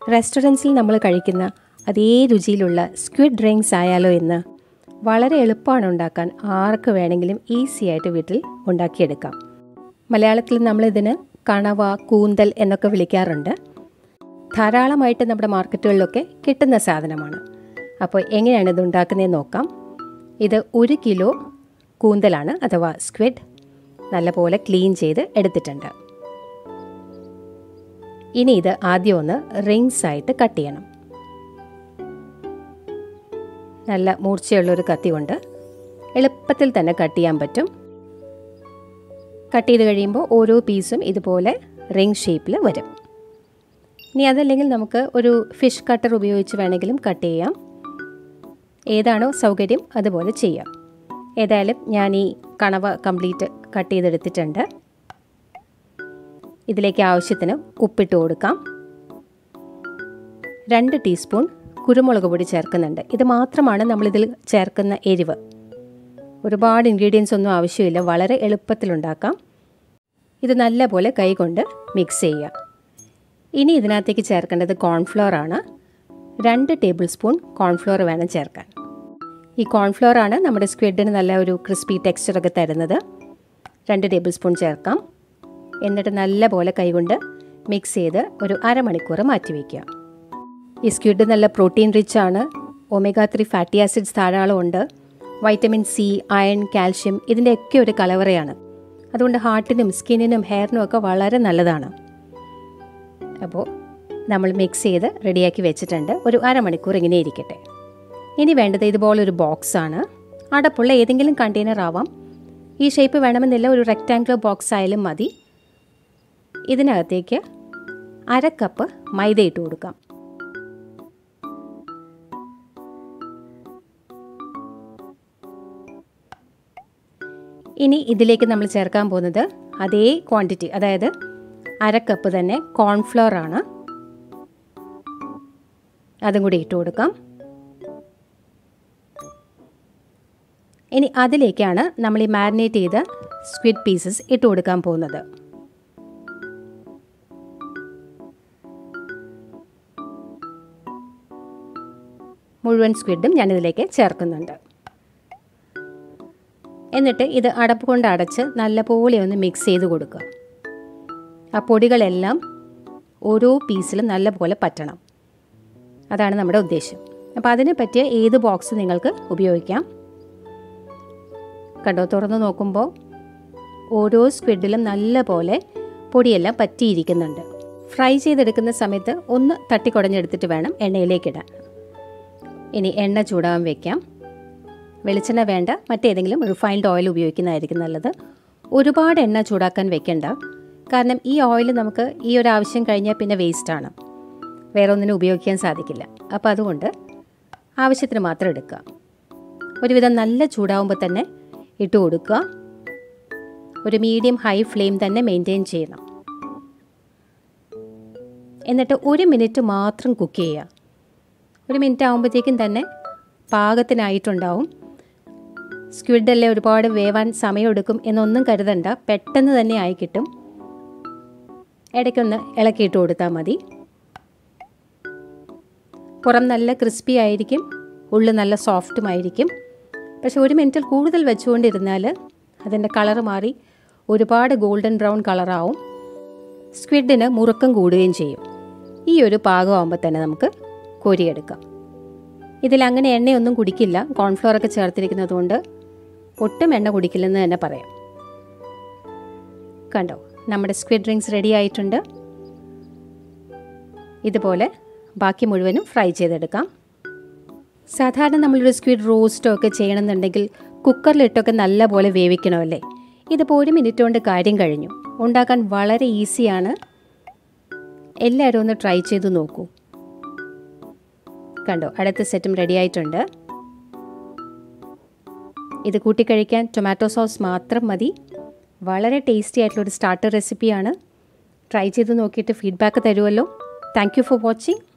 റെസ്റ്റോറൻറ്റ്സിൽ നമ്മൾ കഴിക്കുന്ന അതേ രുചിയിലുള്ള സ്ക്വിഡ് ഡ്രിങ്ക്സ് ആയാലോ എന്ന് വളരെ എളുപ്പമാണ് ഉണ്ടാക്കാൻ ആർക്ക് വേണമെങ്കിലും ഈസി ആയിട്ട് വീട്ടിൽ ഉണ്ടാക്കിയെടുക്കാം മലയാളത്തിൽ നമ്മളിതിന് കണവ കൂന്തൽ എന്നൊക്കെ വിളിക്കാറുണ്ട് ധാരാളമായിട്ട് നമ്മുടെ മാർക്കറ്റുകളിലൊക്കെ കിട്ടുന്ന സാധനമാണ് അപ്പോൾ എങ്ങനെയാണ് ഇത് ഉണ്ടാക്കുന്നതെന്ന് നോക്കാം ഇത് ഒരു കിലോ കൂന്തലാണ് അഥവാ സ്ക്വിഡ് നല്ലപോലെ ക്ലീൻ ചെയ്ത് എടുത്തിട്ടുണ്ട് ഇനി ഇത് ആദ്യം ഒന്ന് റിങ്സ് ആയിട്ട് കട്ട് ചെയ്യണം നല്ല മൂർച്ചയുള്ളൊരു കത്തി കൊണ്ട് എളുപ്പത്തിൽ തന്നെ കട്ട് ചെയ്യാൻ പറ്റും കട്ട് ചെയ്ത് കഴിയുമ്പോൾ ഓരോ പീസും ഇതുപോലെ റിങ് ഷേപ്പിൽ വരും ഇനി അതല്ലെങ്കിൽ നമുക്ക് ഒരു ഫിഷ് കട്ടർ ഉപയോഗിച്ച് വേണമെങ്കിലും കട്ട് ചെയ്യാം ഏതാണോ സൗകര്യം അതുപോലെ ചെയ്യാം ഏതായാലും ഞാൻ ഈ കണവ കംപ്ലീറ്റ് കട്ട് ചെയ്തെടുത്തിട്ടുണ്ട് ഇതിലേക്ക് ആവശ്യത്തിന് ഉപ്പിട്ട് കൊടുക്കാം രണ്ട് ടീസ്പൂൺ കുരുമുളക് പൊടി ചേർക്കുന്നുണ്ട് ഇത് മാത്രമാണ് നമ്മളിതിൽ ചേർക്കുന്ന എരിവ് ഒരുപാട് ഇൻഗ്രീഡിയൻസ് ഒന്നും ആവശ്യമില്ല വളരെ എളുപ്പത്തിലുണ്ടാക്കാം ഇത് നല്ലപോലെ കൈകൊണ്ട് മിക്സ് ചെയ്യുക ഇനി ഇതിനകത്തേക്ക് ചേർക്കേണ്ടത് കോൺഫ്ലോർ ആണ് രണ്ട് ടേബിൾ സ്പൂൺ കോൺഫ്ലോർ വേണം ചേർക്കാൻ ഈ കോൺഫ്ലോർ ആണ് നമ്മുടെ സ്ക്വിഡിന് നല്ല ഒരു ക്രിസ്പി ടെക്സ്ചറൊക്കെ തരുന്നത് രണ്ട് ടേബിൾ സ്പൂൺ ചേർക്കാം എന്നിട്ട് നല്ലപോലെ കൈകൊണ്ട് മിക്സ് ചെയ്ത് ഒരു അരമണിക്കൂർ മാറ്റി വയ്ക്കുക ഈ സ്ക്വിഡ് നല്ല പ്രോട്ടീൻ റിച്ച് ആണ് ഒമേഗ ത്രീ ഫാറ്റി ആസിഡ്സ് ധാരാളം ഉണ്ട് വൈറ്റമിൻ സി അയൺ കാൽഷ്യം ഇതിൻ്റെയൊക്കെ ഒരു കലവറയാണ് അതുകൊണ്ട് ഹാർട്ടിനും സ്കിന്നിനും ഹെയറിനും ഒക്കെ വളരെ നല്ലതാണ് അപ്പോൾ നമ്മൾ മിക്സ് ചെയ്ത് റെഡിയാക്കി വെച്ചിട്ടുണ്ട് ഒരു അരമണിക്കൂർ ഇങ്ങനെ ഇരിക്കട്ടെ ഇനി വേണ്ടത് ഇതുപോലൊരു ബോക്സാണ് അടപ്പുള്ള ഏതെങ്കിലും കണ്ടെയ്നർ ആവാം ഈ ഷേപ്പ് വേണമെന്നില്ല ഒരു റെക്റ്റാങ്കുലർ ബോക്സ് ആയാലും മതി ഇതിനകത്തേക്ക് അര കപ്പ് മൈദ ഇട്ട് കൊടുക്കാം ഇനി ഇതിലേക്ക് നമ്മൾ ചേർക്കാൻ പോകുന്നത് അതേ ക്വാണ്ടിറ്റി അതായത് അര കപ്പ് തന്നെ കോൺഫ്ലോർ ആണ് അതും കൂടി ഇട്ട് കൊടുക്കാം ഇനി അതിലേക്കാണ് നമ്മൾ ഈ മാരിനേറ്റ് ചെയ്ത സ്ക്വിഡ് പീസസ് ഇട്ട് കൊടുക്കാൻ പോകുന്നത് മുഴുവൻ സ്ക്വിഡും ഞാനിതിലേക്ക് ചേർക്കുന്നുണ്ട് എന്നിട്ട് ഇത് അടപ്പ് കൊണ്ട് അടച്ച് നല്ലപോലെ ഒന്ന് മിക്സ് ചെയ്ത് കൊടുക്കുക ആ പൊടികളെല്ലാം ഓരോ പീസിലും നല്ലപോലെ പറ്റണം അതാണ് നമ്മുടെ ഉദ്ദേശം അപ്പോൾ അതിന് പറ്റിയ ഏത് ബോക്സ് നിങ്ങൾക്ക് ഉപയോഗിക്കാം കണ്ടോ തുറന്ന് നോക്കുമ്പോൾ ഓരോ സ്ക്വിഡിലും നല്ലപോലെ പൊടിയെല്ലാം പറ്റിയിരിക്കുന്നുണ്ട് ഫ്രൈ ചെയ്തെടുക്കുന്ന സമയത്ത് ഒന്ന് തട്ടിക്കുടഞ്ഞെടുത്തിട്ട് വേണം എണ്ണയിലേക്കിടാൻ ഇനി എണ്ണ ചൂടാൻ വെക്കാം വെളിച്ചെണ്ണ വേണ്ട മറ്റേതെങ്കിലും റിഫൈൻഡ് ഓയിൽ ഉപയോഗിക്കുന്നതായിരിക്കും നല്ലത് ഒരുപാട് എണ്ണ ചൂടാക്കാൻ വെക്കണ്ട കാരണം ഈ ഓയിൽ നമുക്ക് ഈ ഒരു ആവശ്യം കഴിഞ്ഞാൽ പിന്നെ വേസ്റ്റാണ് വേറെ ഒന്നിനും ഉപയോഗിക്കാൻ സാധിക്കില്ല അപ്പോൾ അതുകൊണ്ട് ആവശ്യത്തിന് മാത്രം എടുക്കുക ഒരുവിധം നല്ല ചൂടാവുമ്പോൾ തന്നെ ഇട്ട് കൊടുക്കുക ഒരു മീഡിയം ഹൈ ഫ്ലെയിം തന്നെ മെയിൻറ്റെയിൻ ചെയ്യണം എന്നിട്ട് ഒരു മിനിറ്റ് മാത്രം കുക്ക് ചെയ്യുക ഒരു മിനിറ്റ് ആകുമ്പോഴത്തേക്കും തന്നെ പാകത്തിനായിട്ടുണ്ടാവും സ്ക്വിഡല്ലേ ഒരുപാട് വേവാൻ സമയമെടുക്കും എന്നൊന്നും കരുതണ്ട പെട്ടെന്ന് തന്നെ ആയി കിട്ടും ഇടയ്ക്കൊന്ന് ഇളക്കിയിട്ട് കൊടുത്താൽ മതി പുറം നല്ല ക്രിസ്പി ആയിരിക്കും ഉള്ളിൽ നല്ല സോഫ്റ്റും ആയിരിക്കും പക്ഷെ ഒരു മിനിറ്റിൽ കൂടുതൽ വെച്ചുകൊണ്ടിരുന്നാൽ അതിൻ്റെ കളർ മാറി ഒരുപാട് ഗോൾഡൻ ബ്രൗൺ കളറാവും സ്ക്വിഡിന് മുറുക്കം കൂടുകയും ചെയ്യും ഈ ഒരു പാകമാകുമ്പോൾ തന്നെ നമുക്ക് കോരിയെടുക്കാം ഇതിൽ അങ്ങനെ എണ്ണയൊന്നും കുടിക്കില്ല കോൺഫ്ലോർ ഒക്കെ ചേർത്തിരിക്കുന്നത് കൊണ്ട് ഒട്ടും എണ്ണ കുടിക്കില്ലെന്ന് തന്നെ പറയാം കണ്ടോ നമ്മുടെ സ്ക്വിഡ് ഡ്രിങ്ക്സ് റെഡി ആയിട്ടുണ്ട് ഇതുപോലെ ബാക്കി മുഴുവനും ഫ്രൈ ചെയ്തെടുക്കാം സാധാരണ നമ്മളൊരു സ്ക്വിഡ് റോസ്റ്റോ ഒക്കെ ചെയ്യണമെന്നുണ്ടെങ്കിൽ കുക്കറിലിട്ടൊക്കെ നല്ലപോലെ വേവിക്കണമല്ലേ ഇതിപ്പോൾ ഒരു മിനിറ്റ് കൊണ്ട് കാര്യം കഴിഞ്ഞു ഉണ്ടാക്കാൻ വളരെ ഈസിയാണ് എല്ലാവരും ഒന്ന് ട്രൈ ചെയ്ത് നോക്കൂ കണ്ടോ അടുത്ത സെറ്റും റെഡി ആയിട്ടുണ്ട് ഇത് കൂട്ടിക്കഴിക്കാൻ ടൊമാറ്റോ സോസ് മാത്രം മതി വളരെ ടേസ്റ്റി ആയിട്ടുള്ളൊരു സ്റ്റാർട്ടർ റെസിപ്പിയാണ് ട്രൈ ചെയ്ത് നോക്കിയിട്ട് ഫീഡ്ബാക്ക് തരുമല്ലോ താങ്ക് യു ഫോർ വാച്ചിങ്